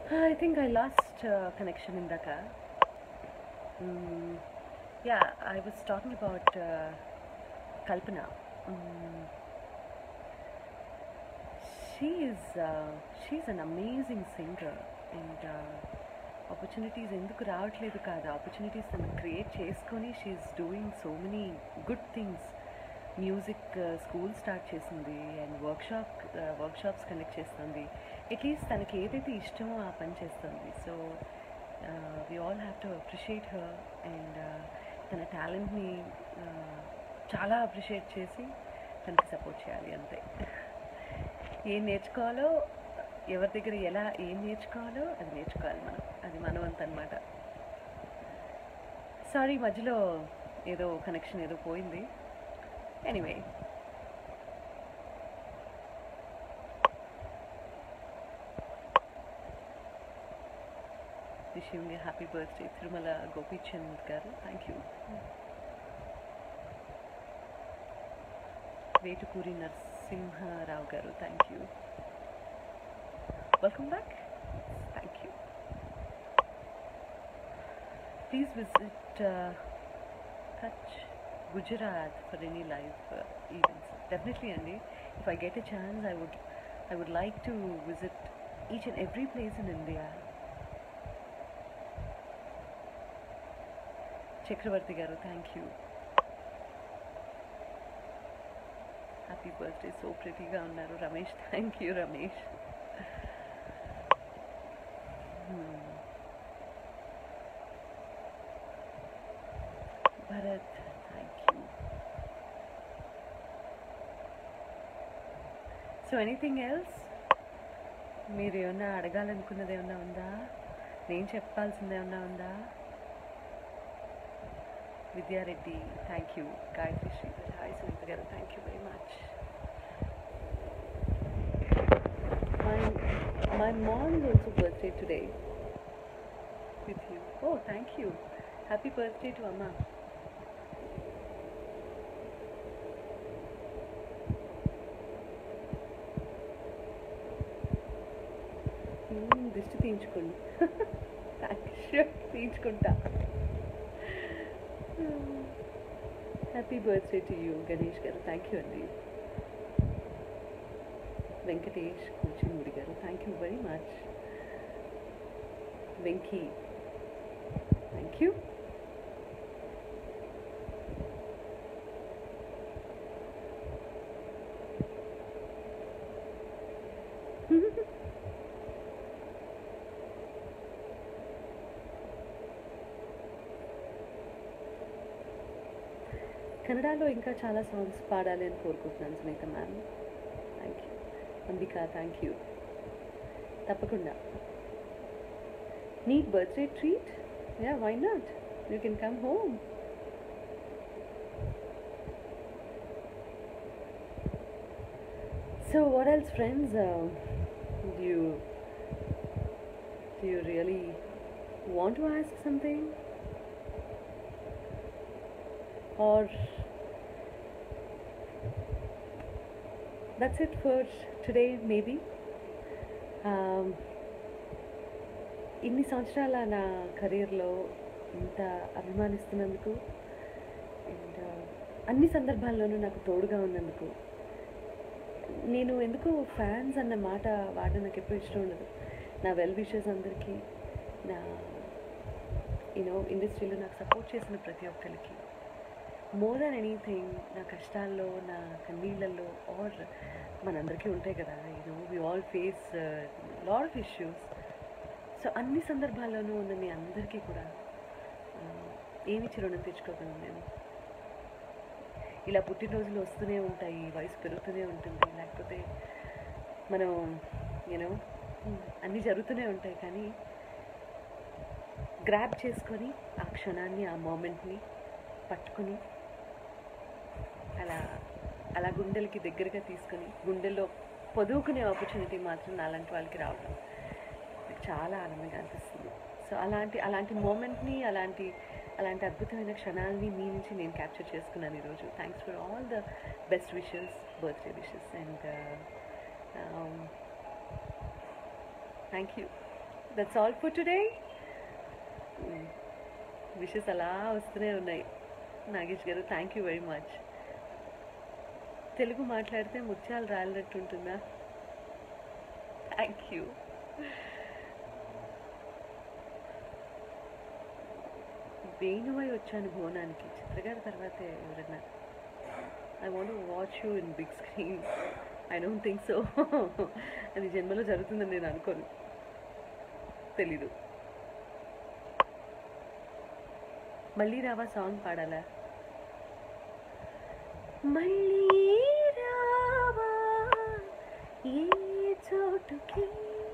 I think I lost uh, connection in Dhaka. Mm, yeah, I was talking about uh, Kalpana. Mm, she is uh, she's an amazing singer and uh, opportunities ఎందుకు రావట్లేదు కాదు opportunities తను create చేసుకొని she's doing so many good things music school start చేసింది and workshop workshops conduct చేస్తుంది at least తనకి ఏదైతే ఇష్టమో ఆ పని చేస్తుంది so we all have to appreciate her and తన టాలెంట్ని చాలా అప్రిషియేట్ చేసి తనకి సపోర్ట్ చేయాలి అంతే ఏం నేర్చుకోవాలో ఎవరి దగ్గర ఎలా ఏం నేర్చుకోవాలో అది నేర్చుకోవాలి మనం అది మనం అంత అనమాట సారీ మధ్యలో ఏదో కనెక్షన్ ఏదో పోయింది anyway wishing happy birthday Tirumala Gopichand గారు థ్యాంక్ యూ వేటుకూరి నరసింహారావు గారు thank you welcome back thank you please visit Kutch Gujarat for any live events definitely అండి if I get a chance I would I would like to visit each and every place in India Chakravarthi గారు thank you happy birthday so ప్రిటీగా ఉన్నారు Ramesh thank you Ramesh Bharath thank you so anything else మీరు ఏమన్నా అడగాలనుకున్నది ఏమన్నా ఉందా నేను చెప్పాల్సింది ఏమన్నా ఉందా Vidyareddy thank you Gayatri Sridhar hi Sunitha గారు thank you very much my my mom also birthday today with you oh thank you happy birthday to అమ్మ దిష్టి తీయించుకోండి షూర్ తీయించుకుంటా happy birthday to you Ganesh గారు థ్యాంక్ యూ అండి వెంకటేష్ కూచిమూడి గారు thank you very much Venky thank you కన్నడలో ఇంకా చాలా సాంగ్స్ పాడాలి అని కోరుకుంటున్నాను Sunitha ma'am thank you Ambika thank you తప్పకుండా neat birthday treat yeah why not you can come home so what else friends do you do you really want to ask something or that's it for today maybe um, ఇన్ని సంవత్సరాల నా కెరీర్లో ఇంత అభిమానిస్తున్నందుకు and అన్ని సందర్భాల్లోనూ నాకు తోడుగా ఉన్నందుకు నేను ఎందుకు ఫ్యాన్స్ అన్న మాట వాడడం నాకు ఎప్పుడు ఇష్టం ఉండదు నా వెల్ విషెస్ అందరికీ నా యూనో ఇండస్ట్రీలో నాకు సపోర్ట్ చేసిన ప్రతి ఒక్కరికి మోర్ దాన్ ఎనీథింగ్ నా కష్టాల్లో నా కన్నీళ్ళల్లో ఆర్ మనందరికీ ఉంటాయి కదా you know we all face lot of issues so అన్ని సందర్భాల్లోనూ ఉన్న మీ అందరికీ కూడా ఏమి చిరుణం తెచ్చుకోగలను నేను ఇలా పుట్టినరోజులు వస్తూనే ఉంటాయి వయసు పెరుగుతూనే ఉంటుంది లేకపోతే మనం యూనో అన్నీ జరుగుతూనే ఉంటాయి కానీ గ్రాప్ చేసుకొని ఆ క్షణాన్ని ఆ మూమెంట్ని పట్టుకొని అలా అలా గుండెలకి దగ్గరగా తీసుకొని గుండెల్లో పొదువుకునే ఆపర్చునిటీ మాత్రం అలాంటి వాళ్ళకి రావడం నాకు చాలా ఆనందంగా అనిపిస్తుంది సో అలాంటి అలాంటి మూమెంట్ని అలాంటి అలాంటి అద్భుతమైన క్షణాలని మీ నుంచి నేను క్యాప్చర్ చేసుకున్నాను ఈరోజు thanks for all the best wishes birthday wishes and thank you that's all for today wishes అలా వస్తూనే ఉన్నాయి నాగేష్ గారు thank you very much Telugu మాట్లాడితే ముత్యాలు రాలినట్టు ఉంటుందా థ్యాంక్ యూ వేణువై వచ్చాను భువనానికి చిత్రగారి తర్వాత ఎవరన్నా I want watch you in big screen I don't think so అది జన్మలో జరుగుతుందని నేను అనుకోను తెలీదు మళ్ళీ రావా సాంగ్ పాడాలా మళ్ళీ రావా ఏ చోటుకి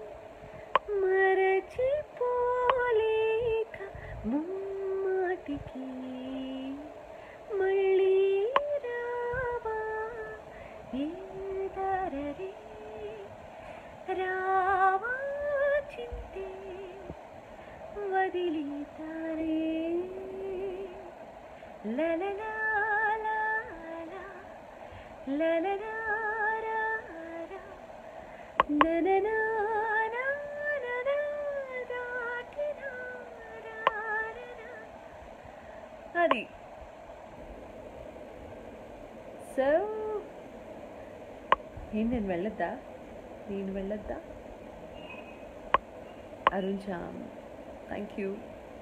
మరచిపోలేక ముమ్మాటికి మళ్ళీ రావా ఏ దారరే రావా చింతే వదిలి తారే లలలా లాలా, లలలా రారా, నననా నాననా దాటినా రారనా. అది సో ఏం నేను వెళ్ళొద్దా నేను వెళ్ళొద్దా Arun Shyam thank you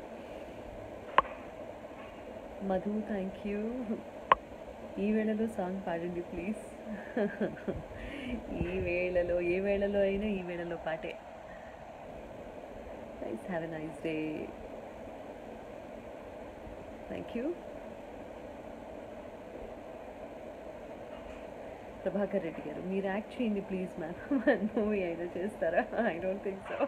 Madhu thank you ఈ వేళలో సాంగ్ పాడండి ప్లీజ్ ఈ వేళలో ఏ వేళలో అయినా ఈ వేళలో పాటే nice have a nice day thank you Prabhakar Reddy గారు మీరు యాక్ట్ చేయండి ప్లీజ్ మ్యామ్ మూవీ అయినా చేస్తారా ఐ డోంట్ థింక్ సో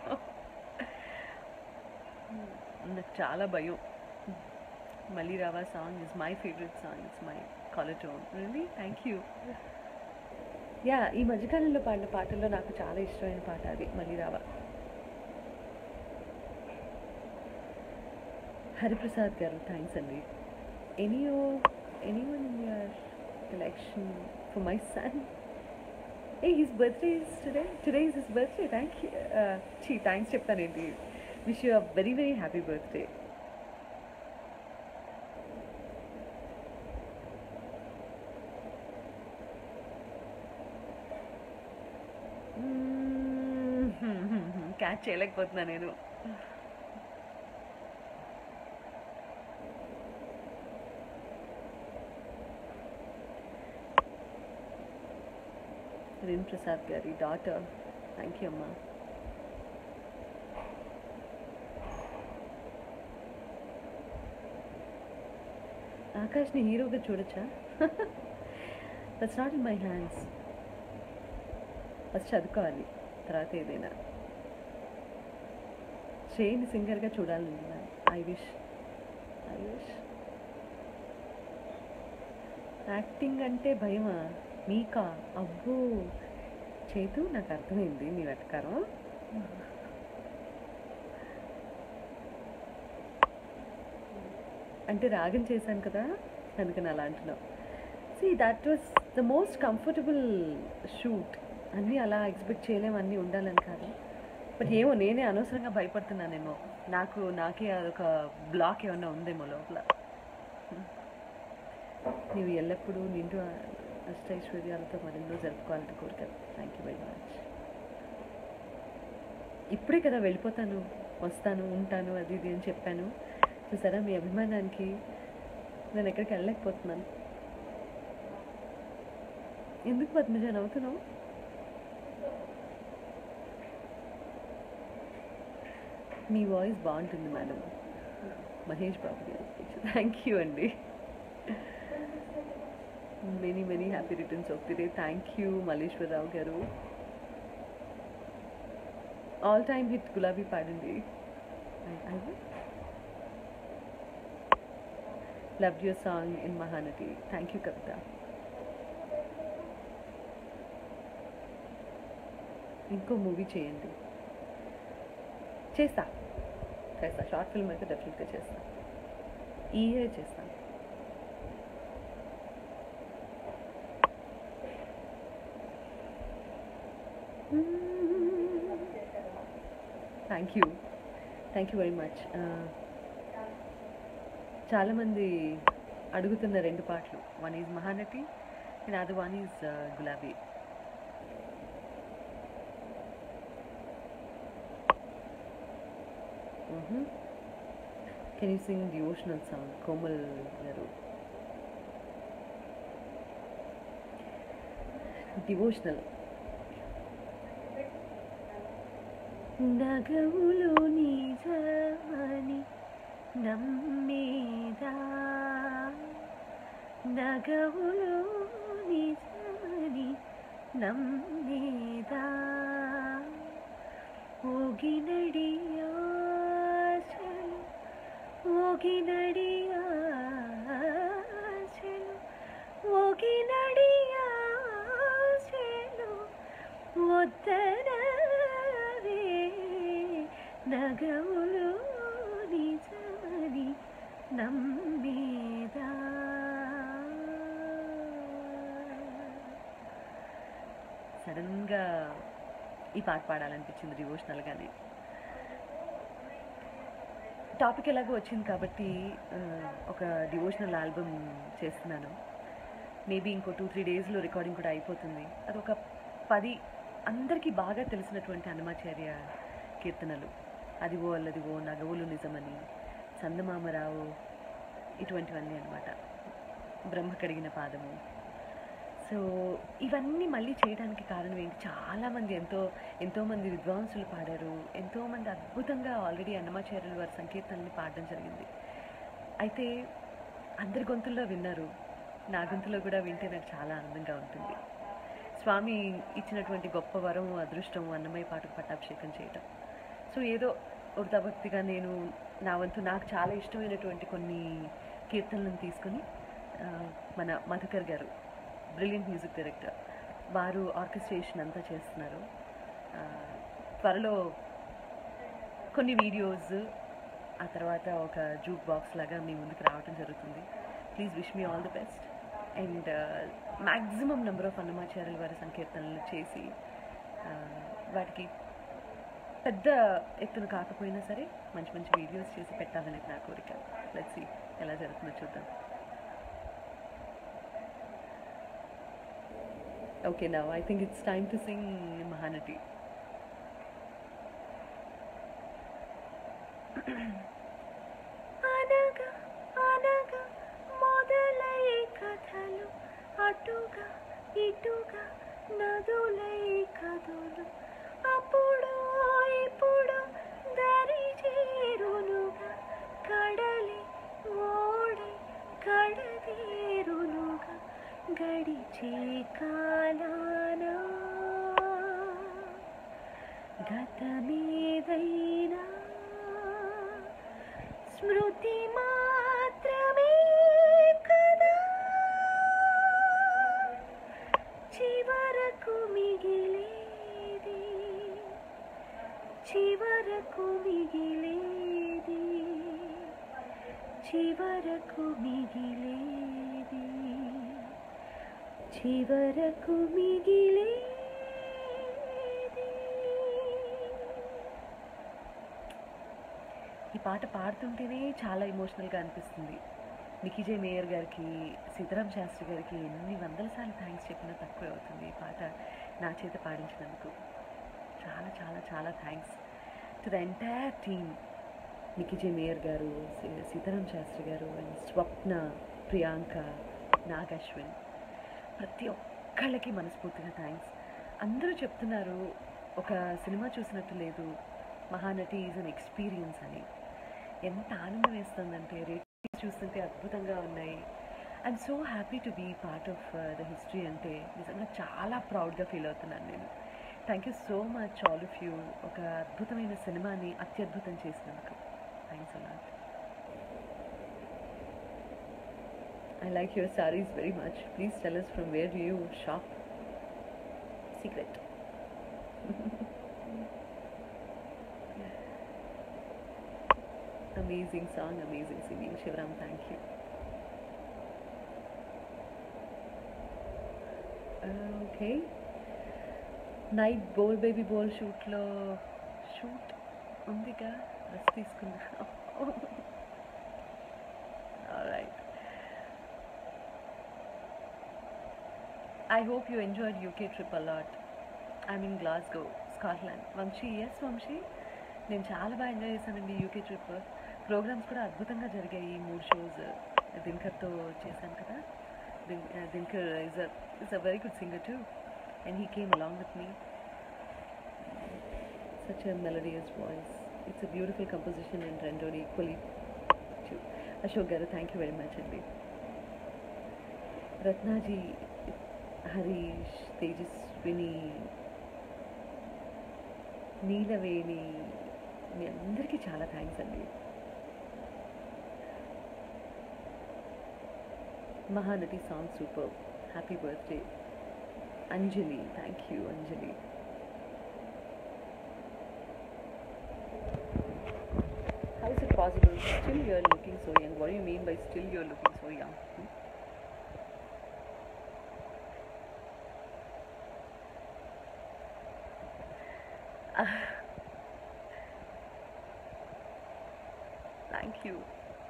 నాకు చాలా భయం మళ్ళీ రావా song is my favourite song it's my caller tone really thank you yeah ఈ మధ్యకాలంలో పాడిన పాటల్లో నాకు చాలా ఇష్టమైన పాట అది మళ్ళీ రావా హరిప్రసాద్ గారు థ్యాంక్స్ అండి any any one in your collection for my son uh his birthday is today today is his birthday thank you చీ థ్యాంక్స్ చెప్తానేంటి wish you a very very happy birthday catch చేయలేకపోతున్నా నేను రిన్ ప్రసాద్ గారి డాటర్ థ్యాంక్ యూ అమ్మా ఆకాష్ని హీరోగా చూడొచ్చా that's not in my hands first చదువుకోవాలి తర్వాత ఏదైనా శ్రేణి సింగర్గా చూడాలండి ma'am I wish I wish acting అంటే భయమా మీకా అబ్బో చేతు నాకు అర్థమైంది మీ వెటకారం అంటే రాగం చేశాను కదా అందుకని అలా అంటున్నావు see that was the most comfortable shoot అన్నీ అలా ఎక్స్పెక్ట్ చేయలేము అన్నీ ఉండాలని కాదు బట్ ఏమో నేనే అనవసరంగా భయపడుతున్నానేమో నాకు నాకే అదొక బ్లాక్ ఏమన్నా ఉందేమో లోపల నీవు ఎల్లప్పుడూ నిండు అష్టైశ్వర్యాలతో మరెన్నో జరుపుకోవాలని కోరిక థ్యాంక్ యూ వెరీ మచ్ ఇప్పుడే కదా వెళ్ళిపోతాను వస్తాను ఉంటాను అది ఇది అని చెప్పాను చూసారా మీ అభిమానానికి నేను ఎక్కడికి వెళ్ళలేకపోతున్నాను ఎందుకు పద్మజ నవ్వుతున్నావు మీ వాయిస్ బాగుంటుంది మేడం మహేష్ బాబు గారు థ్యాంక్ యూ అండి many many happy returns of the day thank you Malleswararao గారు ఆల్ టైమ్ హిట్ గులాబీ పాడింది love your song in Mahanati thank you Kavitha ఇంకో మూవీ చేయండి చేస్తా చేస్తా షార్ట్ ఫిల్మ్ అయితే డెఫినెట్గా చేస్తా ఈ ఇయర్ చేస్తాను thank thank you thank you very much చాలామంది అడుగుతున్న రెండు పాటలు one is Mahanati and other one is Gulabi can you sing devotional song Komal గారు డివోషనల్ నగవులు నిజమని నమ్మేదా నగవులు నిజమని నమ్మేదా ఓగినడి ఆశలు ఓగినడి ఆశలు ఓగినడి ఆశలు వద్దనవే నగములు నిజమని నమ్మేదా సడన్గా ఈ పాట పాడాలనిపించింది డివోషనల్గానే టాపిక్ ఎలాగో వచ్చింది కాబట్టి ఆ, ఒక డివోషనల్ ఆల్బమ్ చేస్తున్నాను మేబీ ఇంకో టూ త్రీ డేస్లో రికార్డింగ్ కూడా అయిపోతుంది అది ఒక పది అందరికీ బాగా తెలిసినటువంటి హనుమాచార్య కీర్తనలు అదివో అల్లదివో నగవులు నిజమని చందమామరావు ఇటువంటివన్నీ అనమాట బ్రహ్మ కడిగిన పాదము సో ఇవన్నీ మళ్ళీ చేయడానికి కారణం ఏంటి చాలామంది ఎంతో ఎంతోమంది విద్వాంసులు పాడారు ఎంతోమంది అద్భుతంగా ఆల్రెడీ అన్నమాచార్యులు వారి సంకీర్తనల్ని పాడడం జరిగింది అయితే అందరి గొంతుల్లో విన్నారు నా గొంతులో కూడా వింటే నాకు చాలా ఆనందంగా ఉంటుంది స్వామి ఇచ్చినటువంటి గొప్ప వరం అదృష్టం అన్నమయ్య పాటకు పట్టాభిషేకం చేయటం సో ఏదో వృతాభక్తిగా నేను నా వంతు నాకు చాలా ఇష్టమైనటువంటి కొన్ని కీర్తనలను తీసుకొని ఆ, మన మధుకర్ గారు బ్రిలియంట్ మ్యూజిక్ డైరెక్టర్ వారు ఆర్కెస్ట్రేషన్ అంతా చేస్తున్నారు ఆ, త్వరలో కొన్ని వీడియోస్ ఆ తర్వాత ఒక జూక్ బాక్స్ లాగా మీ ముందుకు రావడం జరుగుతుంది please wish me all the best and maximum number of అన్నమాచార్యుల వారి సంకీర్తనలు చేసి ఆ, వాటికి పెద్ద ఎత్తున కాకపోయినా సరే మంచి మంచి వీడియోస్ చేసి పెట్టాలనేది నా కోరిక లెట్స్ సీ ఎలా జరుగుతుందో చూద్దాం okay now I think it's time to sing Mahanati అనగా అనగా మొదలై కథలు అటుగా ఇటుగా నదులై కదులు అప్పుడు ఇప్పుడు దరి చేరునుగా కడలి ఓడి కడదేరునుగా గడిచే కాలాన గతమేదైనా స్మృతి మాత్రమే కదా చివరకు మిగిలేది చివరకు మిగిలేది చివరకు మిగిలేది చివరకు మిగిలేది ఈ పాట పాడుతుంటేనే చాలా ఎమోషనల్గా అనిపిస్తుంది నిఖిజయ్ మేయర్ గారికి సీతారాం శాస్త్రి గారికి ఎన్ని వందల సార్లు థ్యాంక్స్ చెప్పినా తక్కువే అవుతుంది ఈ పాట నా చేత పాడించినందుకు చాలా చాలా చాలా thanks to the entire team Mickey J Meyer గారు సీ- సీతారాం శాస్త్రి గారు అండ్ స్వప్న ప్రియాంక నాగ్ అశ్విన్ ప్రతి ఒక్కళ్ళకి మనస్ఫూర్తిగా థ్యాంక్స్ అందరూ చెప్తున్నారు ఒక సినిమా చూసినట్టు లేదు మహానటి ఈజ్ అన్ ఎక్స్పీరియన్స్ అని ఎంత ఆనందం వేస్తుందంటే రేటింగ్స్ చూస్తుంటే అద్భుతంగా ఉన్నాయి I'm so happy to be part of the history అంటే నిజంగా చాలా ప్రౌడ్గా ఫీల్ అవుతున్నాను నేను thank you so much all of you ఒక అద్భుతమైన సినిమాని అత్యద్భుతం చేసినందుకు thanks a lot I like your sarees very much. Please tell us from where do you shop? Secret. amazing song, amazing singing. Shivram, thank you. Okay night Bol baby Bol షూట్లో shoot ఉందిగా rest తీసుకున్నా right I hope you enjoyed UK trip a lot. I'm in Glasgow, Scotland. Vamsi yes Vamsi నేను చాలా బాగా enjoy చేశానండి UK trip programmes కూడా అద్భుతంగా జరిగాయి ఈ మూడు షోస్ దినకర్తో చేశాను కదా దిన్ Dinakar is a is a very good singer too and he came along with me such a melodious voice. It's a beautiful composition and rendered equally to Ashok Garu. Thank you very much, Andy. Ratnaji, Harish, Tejaswini, Neelaveni మీ అందరికీ చాలా thanks అండి Mahanati song super happy birthday Anjali thank you Anjali How is it possible? Still you're looking so young. What do you mean by still you're looking so young? Hmm? Ah. Thank you.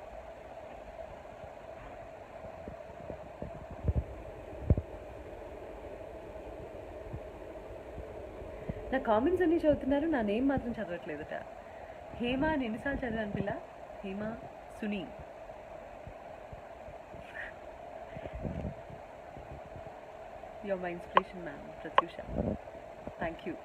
నా comments అన్నీ చదువుతున్నారు నా name మాత్రం చదవట్లేదుట హేమ అని ఎన్నిసార్లు చదివాను పిల్ల Hema Suni your my inspiration ma'am Prathyusha thank you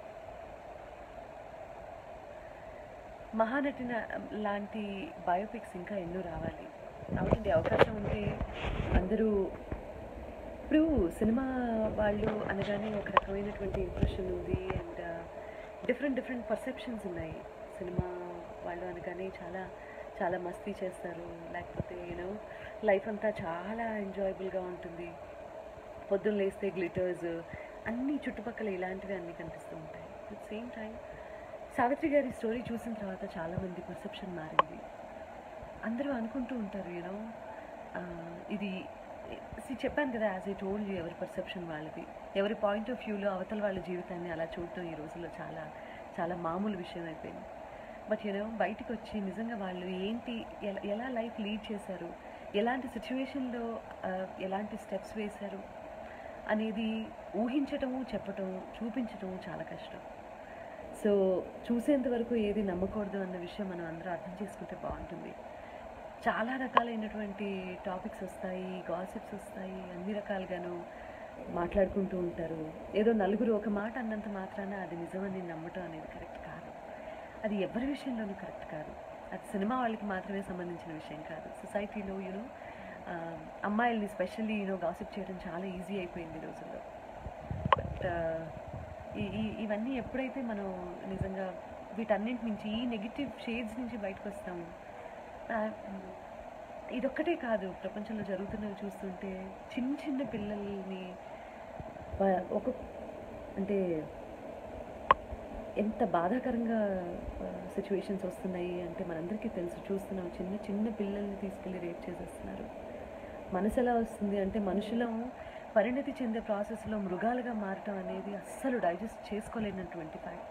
మహానటిన లాంటి బయోపిక్స్ ఇంకా ఎన్నో రావాలి అవునండి అవకాశం ఉంటే అందరూ ఇప్పుడు సినిమా వాళ్ళు అనగానే ఒక రకమైనటువంటి ఇంప్రెషన్ ఉంది అండ్ డిఫరెంట్ డిఫరెంట్ పర్సెప్షన్స్ ఉన్నాయి సినిమా వాళ్ళు అనగానే చాలా చాలా మస్తీ చేస్తారు లేకపోతే యూనో లైఫ్ అంతా చాలా ఎంజాయబుల్గా ఉంటుంది పొద్దున్న లేస్తే గ్లిటర్స్ అన్ని చుట్టుపక్కల ఇలాంటివి అన్నీ కనిపిస్తూ ఉంటాయి అట్ సేమ్ టైం సావిత్రి గారి స్టోరీ చూసిన తర్వాత చాలామంది పర్సెప్షన్ మారింది అందరూ అనుకుంటూ ఉంటారు యూనో ఇది see, చెప్పాను కదా యాజ్ ఐ టోల్డ్ ఎవరి పర్సెప్షన్ వాళ్ళది ఎవరి పాయింట్ ఆఫ్ వ్యూలో అవతల వాళ్ళ జీవితాన్ని అలా చూడటం ఈ రోజుల్లో చాలా చాలా మామూలు విషయం అయిపోయింది బట్ యూనో బయటికి వచ్చి నిజంగా వాళ్ళు ఏంటి ఎలా ఎలా లైఫ్ లీడ్ చేశారు ఎలాంటి సిచ్యువేషన్లో ఎలాంటి స్టెప్స్ వేశారు అనేది ఊహించటము చెప్పటం చూపించటము చాలా కష్టం సో చూసేంత వరకు ఏది నమ్మకూడదు అన్న విషయం మనం అందరూ అర్థం చేసుకుంటే బాగుంటుంది చాలా రకాలైనటువంటి టాపిక్స్ వస్తాయి గాసిప్స్ వస్తాయి అన్ని రకాలుగాను మాట్లాడుకుంటూ ఉంటారు ఏదో నలుగురు ఒక మాట అన్నంత మాత్రాన అది నిజమని నమ్మటం అనేది కరెక్ట్ కాదు అది ఎవరి విషయంలోనూ కరెక్ట్ కాదు అది సినిమా వాళ్ళకి మాత్రమే సంబంధించిన విషయం కాదు సొసైటీలో యూనో అమ్మాయిల్ని స్పెషల్లీ యూనో గాసిప్ చేయడం చాలా ఈజీ అయిపోయింది ఈ రోజుల్లో బట్ ఈ ఈ- ఇవన్నీ ఎప్పుడైతే మనం నిజంగా వీటన్నింటి నుంచి ఈ నెగిటివ్ షేడ్స్ నుంచి బయటకు వస్తాము ఆ, ఇదొక్కటే కాదు ప్రపంచంలో జరుగుతున్నవి చూస్తుంటే చిన్న చిన్న పిల్లల్ని వా- ఒక అంటే ఎంత బాధాకరంగా సిచ్యువేషన్స్ వస్తున్నాయి అంటే మనందరికీ తెలుసు చూస్తున్నాం చిన్న చిన్న పిల్లల్ని తీసుకెళ్ళి రేప్ చేసేస్తున్నారు మనసు ఎలా వస్తుంది అంటే మనుషులం పరిణతి చెందే ప్రాసెస్లో మృగాలుగా మారటం అనేది అస్సలు డైజెస్ట్ చేసుకోలేనటువంటి ఫ్యాక్ట్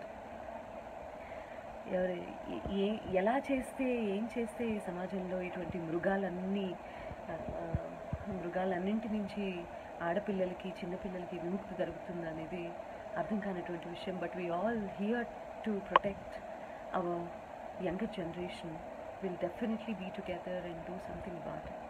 ఎవరు ఏ- ఏ ఎలా చేస్తే ఏం చేస్తే ఈ సమాజంలో ఇటువంటి మృగాలన్నీ ఆ, ఆ, మృగాలన్నింటి నుంచి ఆడపిల్లలకి చిన్నపిల్లలకి విముక్తి జరుగుతుంది అనేది అర్థం కానటువంటి విషయం but we all here to protect our younger generation will definitely be together and do something about it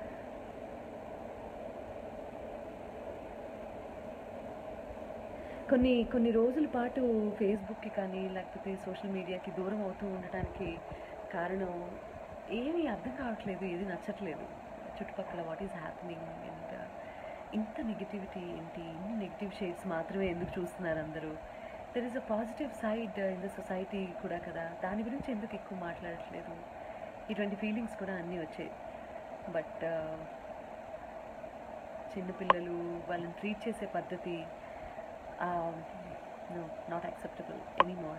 కొన్ని కొన్ని రోజుల పాటు ఫేస్బుక్కి కానీ లేకపోతే సోషల్ మీడియాకి దూరం అవుతూ ఉండటానికి కారణం ఏమీ అర్థం కావట్లేదు ఏది నచ్చట్లేదు చుట్టుపక్కల వాట్ ఈస్ హ్యాపెనింగ్ అండ్ ఇంత నెగిటివిటీ ఏంటి ఇన్ని నెగిటివ్ షేడ్స్ మాత్రమే ఎందుకు చూస్తున్నారు అందరూ there is a positive side in the society కూడా కదా దాని గురించి ఎందుకు ఎక్కువ మాట్లాడట్లేదు ఇటువంటి ఫీలింగ్స్ కూడా అన్నీ వచ్చాయి బట్ చిన్నపిల్లలు వాళ్ళని ట్రీట్ చేసే పద్ధతి um, no, not acceptable anymore.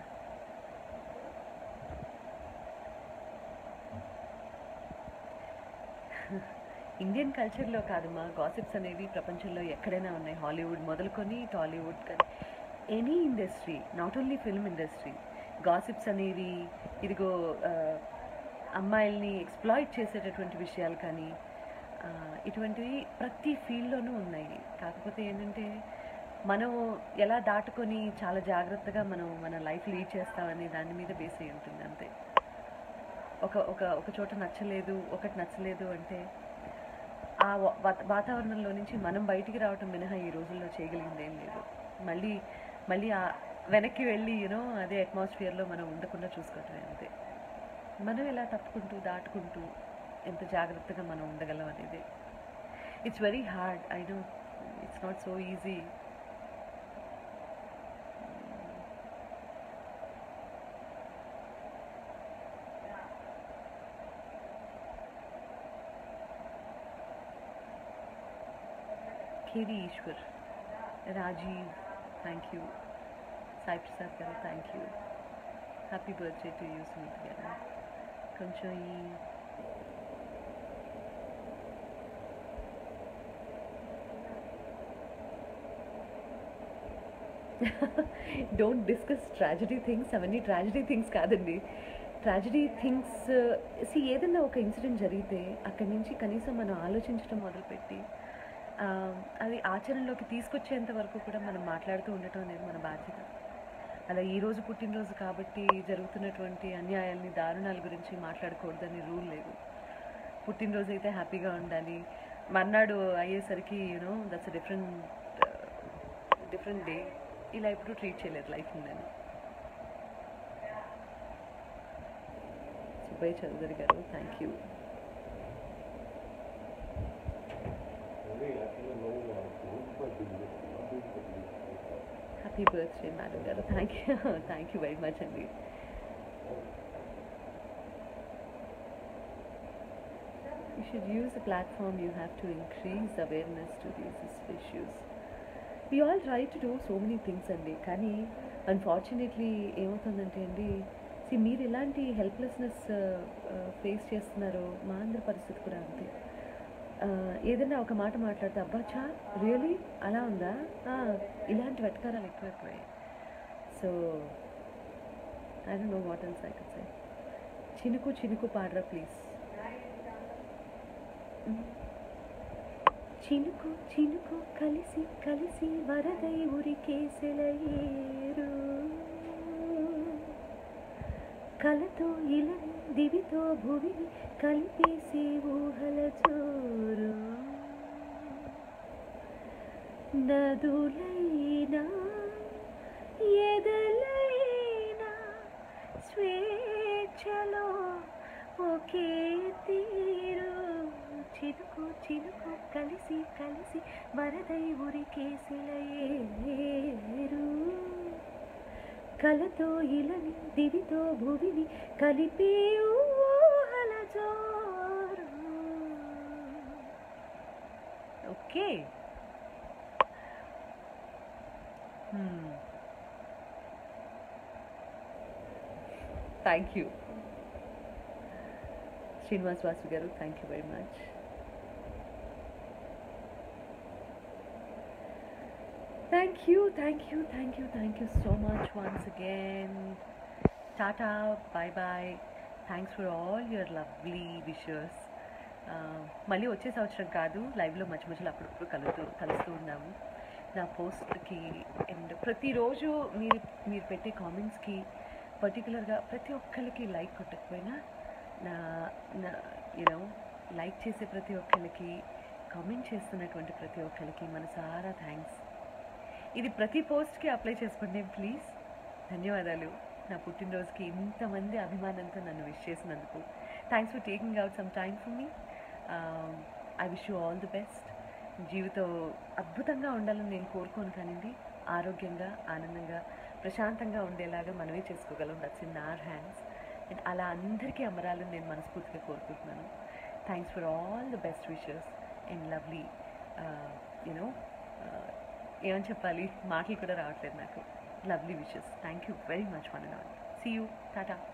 Indian కల్చర్లో కాదు మా గాసిప్స్ అనేవి ప్రపంచంలో ఎక్కడైనా ఉన్నాయి హాలీవుడ్ మొదలుకొని టాలీవుడ్ కానీ any industry not only film industry gossips అనేవి ఇదిగో ఆ, అమ్మాయిల్ని ఎక్స్ప్లాయిట్ చేసేటటువంటి విషయాలు కానీ ఆ, ఇటువంటివి ప్రతి ఫీల్డ్లోనూ ఉన్నాయి కాకపోతే ఏంటంటే మనం ఎలా దాటుకొని చాలా జాగ్రత్తగా మనం మన లైఫ్ లీడ్ చేస్తామనే దాని మీద బేస్ అయి ఉంటుంది అంతే ఒక ఒక ఒక చోట నచ్చలేదు ఒకటి నచ్చలేదు అంటే ఆ వా- వాత- వాతావరణంలో నుంచి మనం బయటికి రావటం మినహా ఈ రోజుల్లో చేయగలిగింది ఏం లేదు మళ్ళీ మళ్ళీ ఆ వెనక్కి వెళ్ళి యూనో అదే అట్మాస్ఫియర్లో మనం ఉండకుండా చూసుకోవటమే అంతే మనం ఎలా తప్పుకుంటూ దాటుకుంటూ ఎంత జాగ్రత్తగా మనం ఉండగలం అనేది it's very hard I know it's not so easy KV Eshwar Rajeev thank you Sai Prasad garu thank you happy birthday to you Suneeth garu కొంచెం ఈ డోంట్ డిస్కస్ ట్రాజడీ థింగ్స్ అవన్నీ ట్రాజడీ థింగ్స్ కాదండి ట్రాజడీ థింగ్స్ సి ఏదైనా ఒక ఇన్సిడెంట్ జరిగితే అక్కడి నుంచి కనీసం మనం ఆలోచించడం మొదలుపెట్టి ఆ, అది ఆచరణలోకి తీసుకొచ్చేంత వరకు కూడా మనం మాట్లాడుతూ ఉండటం అనేది మన బాధ్యత అలా ఈ రోజు పుట్టినరోజు కాబట్టి జరుగుతున్నటువంటి అన్యాయాల్ని దారుణాల గురించి మాట్లాడకూడదని రూల్ లేదు పుట్టినరోజు అయితే హ్యాపీగా ఉండాలి మర్నాడు అయ్యేసరికి you know that's different different day ఇలా ఎప్పుడు ట్రీట్ చేయలేదు లైఫ్ నేను Subbaiah Chowdary garu thank you happy birthday madam garu thank you thank you very much అండి You should use the platform you have to increase awareness to these issues. We all try to do so many things అండి కానీ unfortunately ఏమవుతుందంటే అండి C మీరు ఎలాంటి helplessness face చేస్తున్నారో మా అందరి పరిస్థితి కూడా అంతే ఆ, ఏదైనా ఒక మాట మాట్లాడితే అబ్బా చా రియలీ అలా ఉందా ఆ, ఇలాంటి వెటకారాలు ఎక్కువైపోయాయి so I don't know what else I could say చినుకు చినుకు పాడరా ప్లీజ్ చినుకు చినుకు కలిసి కలిసి వరదై ఉరికేసెలయేరు కలతో ఇలని దివితో భువిని కలిపేసి ఊహల చోరు నదులైనా ఎదలైనా స్వేచ్ఛలో ఒకే తీరు చినుకు చినుకు కలిసి కలిసి వరదై ఉరికేసిలయేరు కలతో ఇలని దివితో భువిని కలిపి ఊహల జోరు okay thank you Srinivas Vasu garu thank you very much thank you thank you thank you thank you so much once again tata bye bye thanks for all your lovely wishers మళ్ళీ వచ్చే సంవత్సరం కాదు లైవ్లో మధ్య మధ్యలో అప్పుడప్పుడు కలుతూ కలుస్తూ ఉన్నాము నా పోస్ట్కి అండ్ ప్రతిరోజు మీరు మీరు పెట్టే కామెంట్స్కి పర్టికులర్గా ప్రతి ఒక్కరికి లైక్ కొట్టకపోయినా నా నా యూనో లైక్ చేసే ప్రతి ఒక్కరికి కామెంట్ చేస్తున్నటువంటి ప్రతి ఒక్కరికి మనసారా థ్యాంక్స్ ఇది ప్రతి పోస్ట్కి అప్లై చేసుకోండి ప్లీజ్ ధన్యవాదాలు నా పుట్టినరోజుకి ఇంతమంది అభిమానంతో నన్ను విష్ చేసినందుకు thanks for taking out some time for me I wish you all the best జీవితం అద్భుతంగా ఉండాలని నేను కోరుకోను కానివ్వండి ఆరోగ్యంగా ఆనందంగా ప్రశాంతంగా ఉండేలాగా మనమే చేసుకోగలం that's in our hands and అలా అందరికీ అమరాలని నేను మనస్ఫూర్తిగా కోరుకుంటున్నాను thanks for all the best wishes and lovely you know ఏమని చెప్పాలి మాటలు కూడా రావట్లేదు నాకు lovely wishes thank you very much one and all see you Tata